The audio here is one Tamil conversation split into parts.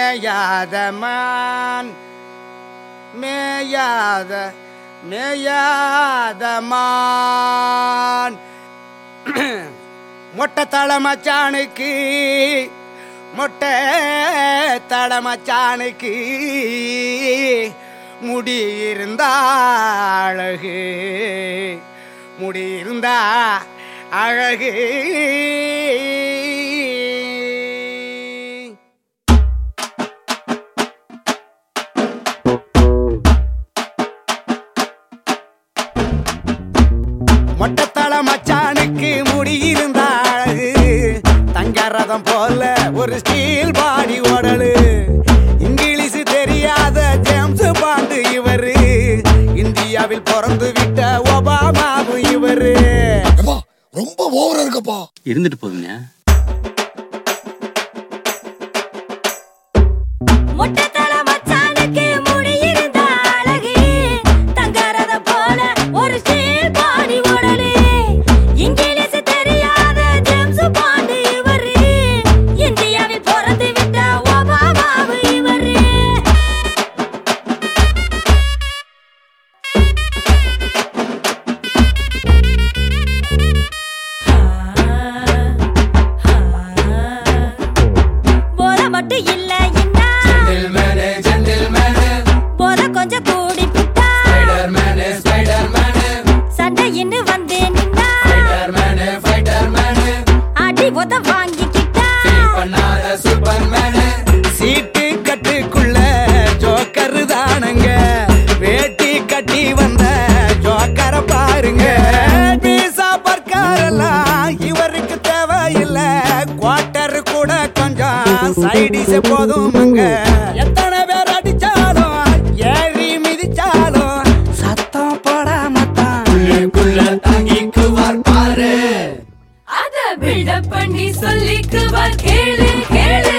மேயாத மான் மேயாத மேயாத மான் மொட்டை தலை மச்சானுக்கு மொட்டை தலை மச்சானுக்கு முடி இருந்தா அழகு முடி இருந்தா அழகு மொட்டத்தல மச்சானுக்கு முடி இருந்த அழகு தங்க ரதம் போல ஒரு ஸ்டீல் பாடி உடலு இங்கிலீஷ் தெரியாத ஜேம்ஸ் பாண்டு இவரு இந்தியாவில் பிறந்து விட்ட ஒபாமாவும் இவரு எப்பா ரொம்ப ஓவரா இருக்கப்பா இருந்துட்டு போதுங்க மொட்டை தலை மச்சானுக்கு முடி இருந்த அழகு தங்கறத போல ஒரு ஸ்டீல் பாடி உடலு இங்கிலீஷ் தெரியாத ஜேம்ஸ் பாண்டு இவரு இந்தியாவில் பிறந்து விட்ட ஒபாமாவு இவரு போத மட்டும் இல்ல இன்னா போத கொஞ்சம் கூடி புட்டா சண்டை இன்னு வந்து நின்னா அடி உத வாங்கிக்கிட்டா சீட்டு கட்டுக்குள்ள ஜோக்கர் தானுங்க வேட்டி கட்டி வந்த ஜோக்கர பாருங்க பீசா பர்க்காரெல்லாம் இவருக்கு தேவையில்லை குவார்டர் கூட கொஞ்சம் சைடிஸ் போதுமுங்க எத்தனை பேர் அடிச்சாலும் ஏறி மிதிச்சாலும் சத்தம் போடாமத்தான் அத பில்டப் பண்ணி சொல்லிக்குவார் கேளு கேளு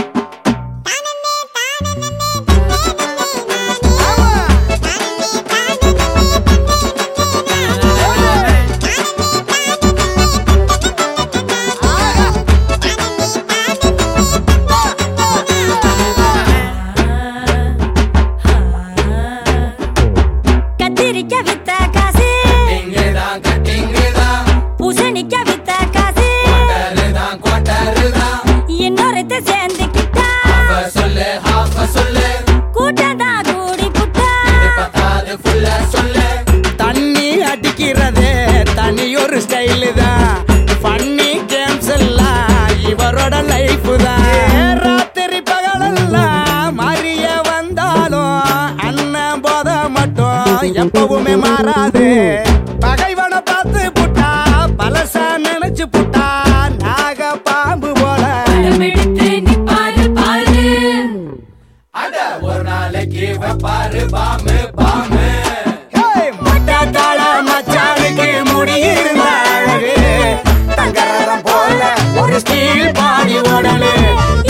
கத்திரிக்க வித்த காசு பூசணிக்க வித்த காசு இன்னொருத்த சேர்ந்துக்கிட்டா கூட்டம் தான் கூடி புட்டா தண்ணி அடிக்கிறதே தனி ஒரு ஸ்டைலு தான் ஃபன்னி கேம்ஸ் எல்லாம் இவரோட லைஃப் தான் ராத்திரி பகலெல்லாம் மாறிய வந்தாலும் அண்ணன் போத மட்டும் எப்பவுமே மாறாது பகைவனை பார்த்து புட்டா பலசா நினைச்சு புட்டா நாக பாம்பு போல எடுத்து நிப்பாரு பாரு ஏய், மொட்டை தாள மச்சானுக்கு முடி இருந்த அழகு தங்கரதம் போல ஒரு ஸ்டீல் பாடி உடலு